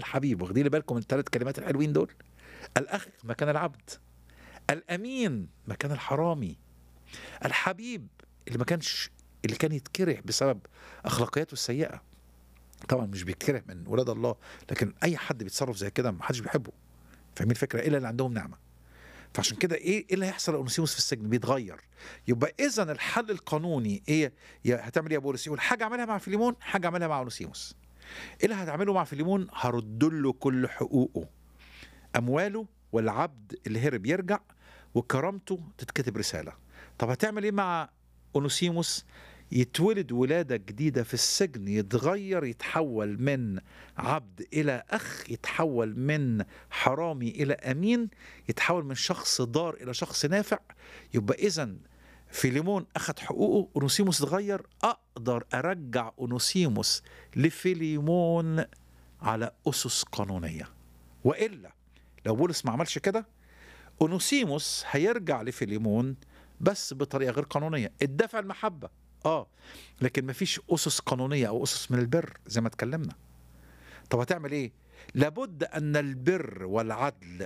الحبيب واخدين بالكم من الثلاث كلمات الحلوين دول الاخ مكان العبد الامين مكان الحرامي الحبيب اللي ما كانش اللي كان يتكره بسبب اخلاقياته السيئه طبعا مش بيتكره من ولاد الله لكن اي حد بيتصرف زي كده ما حدش بيحبه فاهمين الفكره الا اللي عندهم نعمه فعشان كده ايه ايه اللي هيحصل لاونسيموس في السجن بيتغير يبقى اذا الحل القانوني ايه يا هتعمل ايه يا بولس يقول حاجه اعملها مع فيليمون حاجه اعملها مع اونسيموس ايه اللي هتعمله مع فيليمون هرد له كل حقوقه امواله والعبد اللي هرب يرجع وكرامته تتكتب رساله طب هتعمل ايه مع اونوسيموس يتولد ولادة جديدة في السجن يتغير يتحول من عبد إلى أخ يتحول من حرامي إلى أمين يتحول من شخص ضار إلى شخص نافع يبقى إذا فيليمون أخذ حقوقه أونوسيموس اتغير أقدر أرجع أونوسيموس لفيليمون على أسس قانونية وإلا لو بولس ما عملش كده أونوسيموس هيرجع لفيليمون بس بطريقة غير قانونية الدفع المحبة اه لكن مفيش اسس قانونيه او اسس من البر زي ما اتكلمنا طب هتعمل ايه لابد ان البر والعدل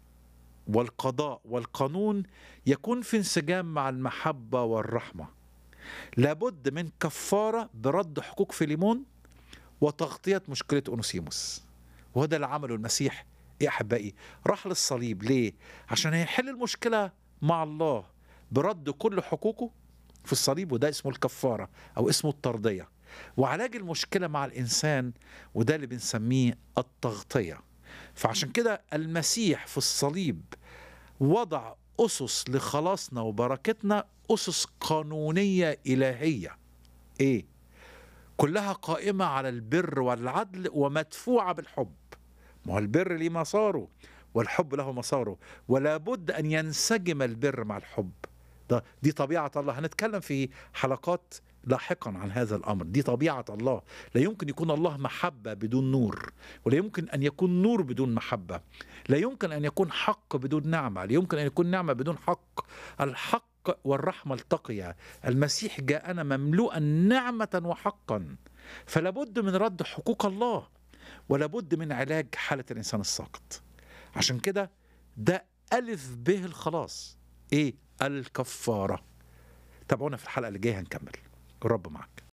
والقضاء والقانون يكون في انسجام مع المحبه والرحمه لابد من كفاره برد حقوق فيليمون وتغطيه مشكله اونوسيموس وهذا اللي عمله المسيح يا احبائي راح للصليب ليه عشان هيحل المشكله مع الله برد كل حقوقه في الصليب وده اسمه الكفارة أو اسمه الترضية وعلاج المشكلة مع الإنسان وده اللي بنسميه التغطية فعشان كده المسيح في الصليب وضع أسس لخلاصنا وبركتنا أسس قانونية إلهية إيه؟ كلها قائمة على البر والعدل ومدفوعة بالحب ما هو البر ليه مساره والحب له مساره ولا بد أن ينسجم البر مع الحب ده دي طبيعة الله هنتكلم في حلقات لاحقا عن هذا الأمر دي طبيعة الله لا يمكن يكون الله محبة بدون نور ولا يمكن أن يكون نور بدون محبة لا يمكن أن يكون حق بدون نعمة لا يمكن أن يكون نعمة بدون حق الحق والرحمة التقيا المسيح جاءنا مملوءا نعمة وحقا فلا بد من رد حقوق الله ولا بد من علاج حالة الإنسان الساقط عشان كده ده ألف به الخلاص إيه الكفارة تابعونا في الحلقة اللي جاية هنكمل الرب معك